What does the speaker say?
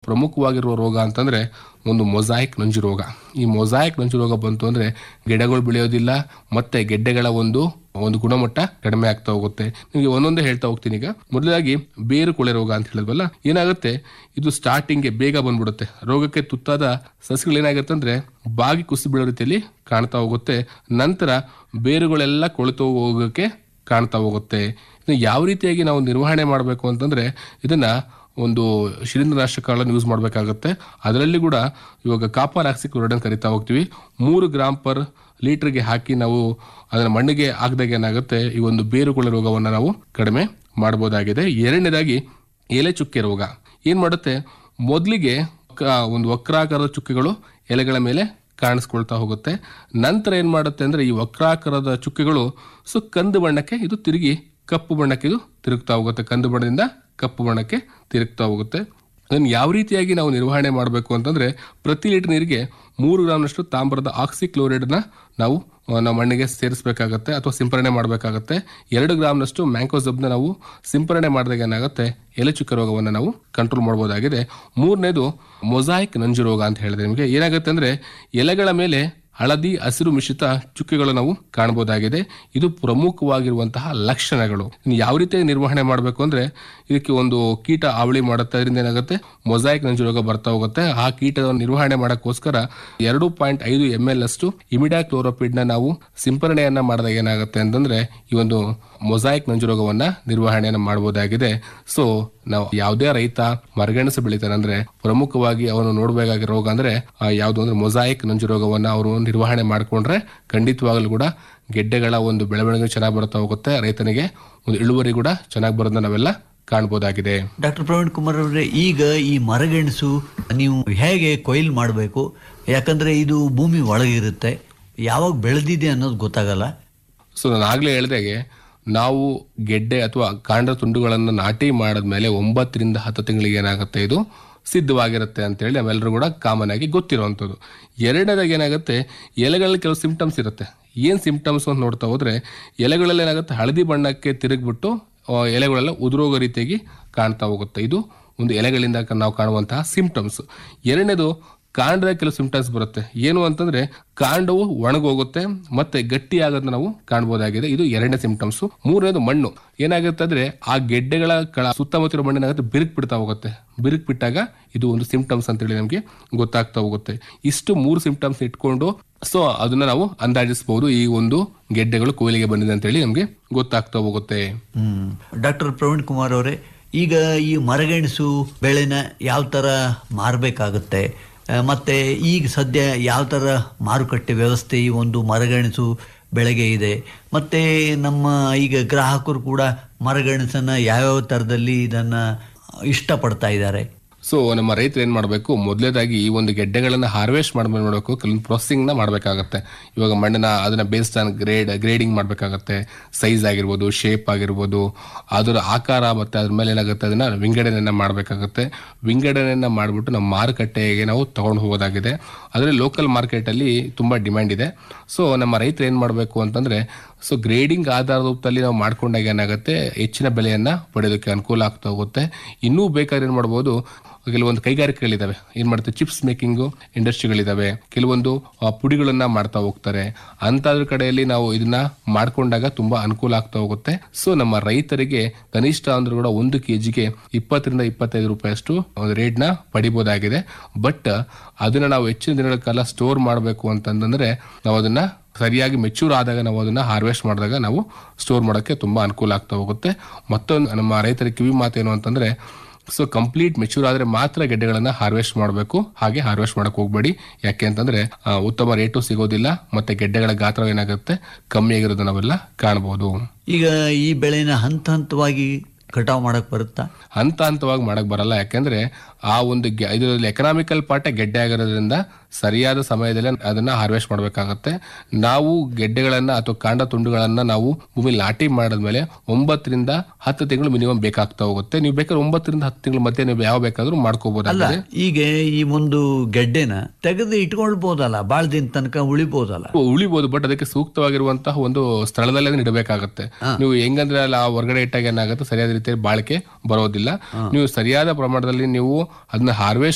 ಪ್ರಮುಖವಾಗಿರುವ ರೋಗ ಅಂತಂದ್ರೆ ಒಂದು ಮೊಸಾಯಿಕ್ ನಂಜು ರೋಗ ಈ ಮೊಸಾಯಿಕ್ ನಂಜು ರೋಗ ಬಂತು ಅಂದ್ರೆ ಗಿಡಗಳು ಬೆಳೆಯೋದಿಲ್ಲ ಮತ್ತೆ ಗೆಡ್ಡೆಗಳ ಒಂದು ಒಂದು ಗುಣಮಟ್ಟ ಕಡಿಮೆ ಆಗ್ತಾ ಹೋಗುತ್ತೆ ನಿಮಗೆ ಒಂದೊಂದೇ ಹೇಳ್ತಾ ಹೋಗ್ತೀನಿ ಈಗ ಮೊದಲಾಗಿ ಬೇರು ಕೊಳೆ ರೋಗ ಅಂತ ಹೇಳಿದ್ವಲ್ಲ ಏನಾಗುತ್ತೆ ಇದು ಸ್ಟಾರ್ಟಿಂಗ್ಗೆ ಬೇಗ ಬಂದ್ಬಿಡುತ್ತೆ ರೋಗಕ್ಕೆ ತುತ್ತಾದ ಸಸ್ಯಗಳು ಏನಾಗುತ್ತೆ ಅಂದ್ರೆ ಬಾಗಿ ಕುಸಿ ಬೀಳೋ ರೀತಿಯಲ್ಲಿ ಕಾಣ್ತಾ ಹೋಗುತ್ತೆ ನಂತರ ಬೇರುಗಳೆಲ್ಲ ಕೊಳೆತು ಹೋಗೋಕೆ ಕಾಣ್ತಾ ಹೋಗುತ್ತೆ ಇದನ್ನ ಯಾವ ರೀತಿಯಾಗಿ ನಾವು ನಿರ್ವಹಣೆ ಮಾಡಬೇಕು ಅಂತಂದ್ರೆ ಇದನ್ನ ಒಂದು ಶಿಲೀಂಧ್ರನಾಶಕಗಳನ್ನು ಯೂಸ್ ಮಾಡಬೇಕಾಗುತ್ತೆ ಅದರಲ್ಲಿ ಕೂಡ ಇವಾಗ ಕಾಪರ್ ಆಕ್ಸಿಕ್ಲೋರೈಡ್ ಅಂತ ಕರಿತಾ ಹೋಗ್ತೀವಿ ಮೂರು ಗ್ರಾಮ್ ಪರ್ ಲೀಟರ್ಗೆ ಹಾಕಿ ನಾವು ಅದನ್ನ ಮಣ್ಣಿಗೆ ಹಾಕಿದಾಗ ಏನಾಗುತ್ತೆ ಈ ಒಂದು ಬೇರುಗಳ ರೋಗವನ್ನು ನಾವು ಕಡಿಮೆ ಮಾಡಬಹುದಾಗಿದೆ ಎರಡನೇದಾಗಿ ಎಲೆ ಚುಕ್ಕೆ ರೋಗ ಏನ್ ಮಾಡುತ್ತೆ ಮೊದಲಿಗೆ ಒಂದು ವಕ್ರಾಕಾರದ ಚುಕ್ಕೆಗಳು ಎಲೆಗಳ ಮೇಲೆ ಕಾಣಿಸ್ಕೊಳ್ತಾ ಹೋಗುತ್ತೆ ನಂತರ ಏನ್ ಮಾಡುತ್ತೆ ಅಂದ್ರೆ ಈ ವಕ್ರಾಕಾರದ ಚುಕ್ಕೆಗಳು ಸೊ ಕಂದು ಬಣ್ಣಕ್ಕೆ ಇದು ತಿರುಗಿ ಕಪ್ಪು ಬಣ್ಣಕ್ಕೆ ಇದು ತಿರುಗ್ತಾ ಹೋಗುತ್ತೆ ಕಂದು ಬಣ್ಣದಿಂದ ಕಪ್ಪು ಬಣ್ಣಕ್ಕೆ ತಿರುಗ್ತಾ ಹೋಗುತ್ತೆ ಅದನ್ನು ಯಾವ ರೀತಿಯಾಗಿ ನಾವು ನಿರ್ವಹಣೆ ಮಾಡಬೇಕು ಅಂತಂದ್ರೆ ಪ್ರತಿ ಲೀಟರ್ ನೀರಿಗೆ ಮೂರು ಗ್ರಾಮ್ನಷ್ಟು ತಾಮ್ರದ ಆಕ್ಸಿಕ್ಲೋರೈಡ್ನ ನಾವು ಆ, ನಮ್ಮ ಮಣ್ಣಿಗೆ ಸೇರಿಸಬೇಕಾಗತ್ತೆ ಅಥವಾ ಸಿಂಪರಣೆ ಮಾಡಬೇಕಾಗತ್ತೆ ಎರಡು ಗ್ರಾಮ್ನಷ್ಟು ಮ್ಯಾಂಕೋಸಬ್ನ ನಾವು ಸಿಂಪರಣೆ ಮಾಡಿದಾಗ ಏನಾಗುತ್ತೆ ಎಲೆ ಚುಕ್ಕ ರೋಗವನ್ನು ನಾವು ಕಂಟ್ರೋಲ್ ಮಾಡಬಹುದಾಗಿದೆ ಮೂರನೇದು ಮೊಸಾಯಿಕ್ ನಂಜು ರೋಗ ಅಂತ ಹೇಳಿದೆ ನಿಮಗೆ ಏನಾಗುತ್ತೆ ಅಂದ್ರೆ ಎಲೆಗಳ ಮೇಲೆ ಹಳದಿ ಹಸಿರು ಮಿಶ್ರಿತ ಚುಕ್ಕೆಗಳು ನಾವು ಕಾಣಬಹುದಾಗಿದೆ ಇದು ಪ್ರಮುಖವಾಗಿರುವಂತಹ ಲಕ್ಷಣಗಳು ಇನ್ನು ಯಾವ ರೀತಿಯಾಗಿ ನಿರ್ವಹಣೆ ಮಾಡಬೇಕು ಅಂದ್ರೆ ಇದಕ್ಕೆ ಒಂದು ಕೀಟ ಅವಳಿ ಮಾಡುತ್ತೆ ಅದರಿಂದ ಏನಾಗುತ್ತೆ ಮೊಸಾಯಿಕ್ ನಂಜು ರೋಗ ಬರ್ತಾ ಹೋಗುತ್ತೆ ಆ ಕೀಟದ ನಿರ್ವಹಣೆ ಮಾಡಕ್ಕೋಸ್ಕರ ಎರಡು ಪಾಯಿಂಟ್ ಐದು ಎಂ ಎಲ್ ಅಷ್ಟು ಇಮಿಡಾ ಕ್ಲೋರೋಪಿಡ್ ನ ನಾವು ಸಿಂಪರಣೆಯನ್ನ ಮಾಡಿದಾಗ ಏನಾಗುತ್ತೆ ಅಂತಂದ್ರೆ ಈ ಒಂದು ಮೊಸಾಯಿಕ್ ನಂಜು ರೋಗವನ್ನ ನಿರ್ವಹಣೆಯನ್ನ ಮಾಡಬಹುದಾಗಿದೆ ಸೊ ನಾವು ಯಾವುದೇ ರೈತ ಮರಗೆಣಸು ಬೆಳಿತಾನೆ ಅಂದ್ರೆ ಪ್ರಮುಖವಾಗಿ ಅವನು ನೋಡಬೇಕಾಗಿರೋ ರೋಗ ಅಂದ್ರೆ ಆ, ಯಾವುದು ಅಂದ್ರೆ ಮೊಸಾಯಿಕ್ ನಂಜು ರೋಗವನ್ನ ಅವರು ನಿರ್ವಹಣೆ ಮಾಡ್ಕೊಂಡ್ರೆ ಖಂಡಿತವಾಗ್ಲೂ ಕೂಡ ಗೆಡ್ಡೆಗಳ ಒಂದು ಬೆಳವಣಿಗೆ ಚೆನ್ನಾಗಿ ಬರ್ತಾ ಹೋಗುತ್ತೆ ರೈತನಿಗೆ ಒಂದು ಇಳುವರಿ ಕೂಡ ಚೆನ್ನಾಗಿ ಬರೋದನ್ನ ನಾವೆಲ್ಲ ಕಾಣಬಹುದಾಗಿದೆ ಡಾಕ್ಟರ್ ಪ್ರವೀಣ್ ಕುಮಾರ್ ಅವರೇ ಈಗ ಈ ಮರಗೆಣಸು ನೀವು ಹೇಗೆ ಕೊಯ್ಲು ಮಾಡಬೇಕು ಯಾಕಂದ್ರೆ ಇದು ಭೂಮಿ ಒಳಗಿರುತ್ತೆ ಯಾವಾಗ ಬೆಳೆದಿದೆ ಅನ್ನೋದು ಗೊತ್ತಾಗಲ್ಲ ಸೊ ನಾನು ಆಗ್ಲೇ ಹೇಳ್ದಾಗೆ ನಾವು ಗೆಡ್ಡೆ ಅಥವಾ ಕಾಂಡ ತುಂಡುಗಳನ್ನು ನಾಟಿ ಮಾಡಿದ್ಮೇಲೆ ಒಂಬತ್ತರಿಂದ ಹತ್ತು ತಿಂಗಳಿಗೆ ಏನಾಗುತ್ತೆ ಇದು ಸಿದ್ಧವಾಗಿರುತ್ತೆ ಅಂತೇಳಿ ನಾವೆಲ್ಲರೂ ಕೂಡ ಕಾಮನ್ ಆಗಿ ಗೊತ್ತಿರುವಂಥದ್ದು ಎರಡನೇದಾಗಿ ಏನಾಗುತ್ತೆ ಎಲೆಗಳಲ್ಲಿ ಕೆಲವು ಸಿಂಪ್ಟಮ್ಸ್ ಇರುತ್ತೆ ಏನು ಸಿಂಪ್ಟಮ್ಸ್ ಅಂತ ನೋಡ್ತಾ ಹೋದ್ರೆ ಎಲೆಗಳಲ್ಲಿ ಏನಾಗುತ್ತೆ ಹಳದಿ ಬಣ್ಣಕ್ಕೆ ತಿರುಗ್ಬಿಟ್ಟು ಆ, ಎಲೆಗಳೆಲ್ಲ ಉದುರೋಗೋ ರೀತಿಯಾಗಿ ಕಾಣ್ತಾ ಹೋಗುತ್ತೆ ಇದು ಒಂದು ಎಲೆಗಳಿಂದ ಕ- ನಾವು ಕಾಣುವಂತಹ ಸಿಂಪ್ಟಮ್ಸ್ ಎರಡನೇದು ಕಾಂಡದ ಕೆಲವು ಸಿಂಪ್ಟಮ್ಸ್ ಬರುತ್ತೆ ಏನು ಅಂತಂದ್ರೆ ಕಾಂಡವು ಒಣಗೋಗುತ್ತೆ ಮತ್ತೆ ಗಟ್ಟಿ ಆಗೋದನ್ನ ನಾವು ಕಾಣಬಹುದಾಗಿದೆ ಇದು ಎರಡನೇ ಸಿಂಪ್ಟಮ್ಸ್ ಮೂರನೇದು ಮಣ್ಣು ಏನಾಗುತ್ತೆ ಅಂದ್ರೆ ಆ ಗೆಡ್ಡೆಗಳ ಕಳ ಸುತ್ತಮುತ್ತಲ ಮಣ್ಣಿನಾಗುತ್ತೆ ಬಿರುಕು ಬಿಡ್ತಾ ಹೋಗುತ್ತೆ ಬಿರುಕು ಬಿಟ್ಟಾಗ ಇದು ಒಂದು ಸಿಂಪ್ಟಮ್ಸ್ ಅಂತೇಳಿ ನಮಗೆ ಗೊತ್ತಾಗ್ತಾ ಹೋಗುತ್ತೆ ಇಷ್ಟು ಮೂರು ಸಿಂಪ್ಟಮ್ಸ್ ಇಟ್ಕೊಂಡು ಸೊ ಅದನ್ನ ನಾವು ಅಂದಾಜಿಸಬಹುದು ಈ ಒಂದು ಗೆಡ್ಡೆಗಳು ಕೊಯ್ಲಿಗೆ ಬಂದಿದೆ ಅಂತೇಳಿ ನಮಗೆ ಗೊತ್ತಾಗ್ತಾ ಹೋಗುತ್ತೆ ಹ್ಮ್ ಡಾಕ್ಟರ್ ಪ್ರವೀಣ್ ಕುಮಾರ್ ಅವರೇ ಈಗ ಈ ಮರಗೆಣಸು ಬೆಳೆನ ಯಾವ ಥರ ಮಾರಬೇಕಾಗುತ್ತೆ ಮತ್ತೆ ಈಗ ಸದ್ಯ ಯಾವ ಥರ ಮಾರುಕಟ್ಟೆ ವ್ಯವಸ್ಥೆ ಈ ಒಂದು ಮರಗೆಣಸು ಬೆಳೆಗೆ ಇದೆ ಮತ್ತೆ ನಮ್ಮ ಈಗ ಗ್ರಾಹಕರು ಕೂಡ ಮರಗೆಣಸನ್ನ ಯಾವ್ಯಾವ ಥರದಲ್ಲಿ ಇದನ್ನ ಇಷ್ಟಪಡ್ತಾ ಇದ್ದಾರೆ ಸೊ ನಮ್ಮ ರೈತರು ಏನ್ ಮಾಡಬೇಕು ಮೊದಲೇದಾಗಿ ಈ ಒಂದು ಗೆಡ್ಡೆಗಳನ್ನ ಹಾರ್ವೆಸ್ಟ್ ಮಾಡ್ಮೇಲೆ ಮಾಡಬೇಕು ಕೆಲವೊಂದು ಪ್ರೊಸೆಸಿಂಗ್ ನ ಮಾಡಬೇಕಾಗತ್ತೆ ಇವಾಗ ಮಣ್ಣನ್ನ ಅದನ್ನ ಬೇಸ್ಡ್ ಆನ್ ಗ್ರೇಡ್ ಗ್ರೇಡಿಂಗ್ ಮಾಡಬೇಕಾಗತ್ತೆ ಸೈಜ್ ಆಗಿರ್ಬೋದು ಶೇಪ್ ಆಗಿರ್ಬೋದು ಅದರ ಆಕಾರ ಮತ್ತೆ ಅದ್ರ ಮೇಲೆ ಏನಾಗುತ್ತೆ ಅದನ್ನ ವಿಂಗಡಣೆಯನ್ನ ಮಾಡಬೇಕಾಗತ್ತೆ ವಿಂಗಡಣೆಯನ್ನ ಮಾಡಿಬಿಟ್ಟು ನಮ್ಮ ಮಾರುಕಟ್ಟೆಗೆ ನಾವು ತಗೊಂಡು ಹೋಗೋದಾಗಿದೆ ಅದರಲ್ಲಿ ಲೋಕಲ್ ಮಾರ್ಕೆಟ್ ಅಲ್ಲಿ ತುಂಬಾ ಡಿಮ್ಯಾಂಡ್ ಇದೆ ಸೊ ನಮ್ಮ ರೈತರು ಏನ್ ಮಾಡಬೇಕು ಅಂತಂದ್ರೆ ಸೊ ಗ್ರೇಡಿಂಗ್ ಆಧಾರದ ರೂಪದಲ್ಲಿ ನಾವು ಮಾಡ್ಕೊಂಡಾಗ ಏನಾಗುತ್ತೆ ಹೆಚ್ಚಿನ ಬೆಲೆಯನ್ನ ಪಡೆಯೋದಕ್ಕೆ ಅನುಕೂಲ ಆಗ್ತಾ ಹೋಗುತ್ತೆ ಇನ್ನೂ ಬೇಕಾದ್ರೆ ಏನ್ ಮಾಡ್ಬೋದು ಕೆಲವೊಂದು ಕೈಗಾರಿಕೆಗಳಿದಾವೆ ಏನ್ ಮಾಡ್ತಾರೆ ಚಿಪ್ಸ್ ಮೇಕಿಂಗು ಇಂಡಸ್ಟ್ರಿಗಳಿದಾವೆ ಕೆಲವೊಂದು ಆ, ಪುಡಿಗಳನ್ನ ಮಾಡ್ತಾ ಹೋಗ್ತಾರೆ ಅಂತದ್ರ ಕಡೆಯಲ್ಲಿ ನಾವು ಇದನ್ನ ಮಾಡ್ಕೊಂಡಾಗ ತುಂಬಾ ಅನುಕೂಲ ಆಗ್ತಾ ಹೋಗುತ್ತೆ ಸೊ ನಮ್ಮ ರೈತರಿಗೆ ಕನಿಷ್ಠ ಅಂದ್ರೂ ಕೂಡ ಒಂದು ಕೆಜಿಗೆ ಇಪ್ಪತ್ತರಿಂದ ಇಪ್ಪತ್ತೈದು ರೂಪಾಯಿಯಷ್ಟು ಒಂದು ರೇಟ್ ನ ಪಡಿಬಹುದಾಗಿದೆ ಬಟ್ ಅದನ್ನ ನಾವು ಹೆಚ್ಚಿನ ದಿನಗಳ ಕಾಲ ಸ್ಟೋರ್ ಮಾಡಬೇಕು ಅಂತಂದ್ರೆ ನಾವು ಅದನ್ನ ಸರಿಯಾಗಿ ಮೆಚೂರ್ ಆದಾಗ ನಾವು ಅದನ್ನ ಹಾರ್ವೆಸ್ಟ್ ಮಾಡಿದಾಗ ನಾವು ಸ್ಟೋರ್ ಮಾಡೋಕ್ಕೆ ತುಂಬಾ ಅನುಕೂಲ ಆಗ್ತಾ ಹೋಗುತ್ತೆ ಮತ್ತೊಂದು ನಮ್ಮ ರೈತರ ಕಿವಿ ಮಾತೇನು ಅಂತಂದ್ರೆ ಸೊ ಕಂಪ್ಲೀಟ್ ಮೆಚೂರ್ ಆದ್ರೆ ಮಾತ್ರ ಗೆಡ್ಡೆಗಳನ್ನ ಹಾರ್ವೆಸ್ಟ್ ಮಾಡಬೇಕು ಹಾಗೆ ಹಾರ್ವೆಸ್ಟ್ ಮಾಡಕ್ ಹೋಗ್ಬೇಡಿ ಯಾಕೆ ಅಂತಂದ್ರೆ ಆ, ಉತ್ತಮ ರೇಟು ಸಿಗೋದಿಲ್ಲ ಮತ್ತೆ ಗೆಡ್ಡೆಗಳ ಗಾತ್ರ ಏನಾಗುತ್ತೆ ಕಮ್ಮಿ ಆಗಿರೋದನ್ನ ನಾವೆಲ್ಲ ಕಾಣಬಹುದು ಈಗ ಈ ಬೆಳೆನ ಹಂತ ಹಂತವಾಗಿ ಕಟಾವು ಮಾಡಕ್ ಬರುತ್ತಾ ಹಂತ ಹಂತವಾಗಿ ಮಾಡಕ್ ಬರಲ್ಲ ಯಾಕೆಂದ್ರೆ ಆ ಒಂದು ಗೆ- ಇದರಲ್ಲಿ ಎಕನಾಮಿಕಲ್ ಪಾರ್ಟ್ ಗೆಡ್ಡೆ ಆಗಿರೋದ್ರಿಂದ ಸರಿಯಾದ ಸಮಯದಲ್ಲಿ ಅದನ್ನ ಹಾರ್ವೆಸ್ಟ್ ಮಾಡಬೇಕಾಗತ್ತೆ ನಾವು ಗೆಡ್ಡೆಗಳನ್ನ ಅಥವಾ ಕಾಂಡ ತುಂಡುಗಳನ್ನ ನಾವು ಭೂಮಿ ನಾಟಿ ಮಾಡಿದ್ಮೇಲೆ ಒಂಬತ್ತರಿಂದ ಹತ್ತು ತಿಂಗಳು ಮಿನಿಮಮ್ ಬೇಕಾಗ್ತಾ ಹೋಗುತ್ತೆ ನೀವು ಬೇಕಾದ್ರೆ ಒಂಬತ್ತರಿಂದ ಹತ್ತು ತಿಂಗಳ ಮಧ್ಯೆ ನೀವು ಯಾವ ಬೇಕಾದ್ರೂ ಅಲ್ಲ ಮಾಡ್ಕೋಬಹುದಾಗಿದೆ ಈಗ ಈ ಒಂದು ಗೆಡ್ಡೆನ ತೆಗೆದು ಇಟ್ಕೊಳ್ಬೋದಲ್ಲ ಬಾಳ ದಿನ ತನಕ ಉಳಿಬೋದಲ್ಲ ಉಳಿಬಹುದು ಬಟ್ ಅದಕ್ಕೆ ಸೂಕ್ತವಾಗಿರುವಂತಹ ಒಂದು ಸ್ಥಳದಲ್ಲೇ ಇಡಬೇಕಾಗತ್ತೆ ನೀವು ಹೆಂಗಂದ್ರೆ ಅಲ್ಲಿ ಆ ಹೊರಗಡೆ ಇಟ್ಟಾಗ ಏನಾಗುತ್ತೆ ಸರಿಯಾದ ರೀತಿಯಲ್ಲಿ ಬಾಳಿಕೆ ಬರೋದಿಲ್ಲ ನೀವು ಸರಿಯಾದ ಪ್ರಮಾಣದಲ್ಲಿ ನೀವು ಅದನ್ನ ಹಾರ್ವೆಸ್ಟ್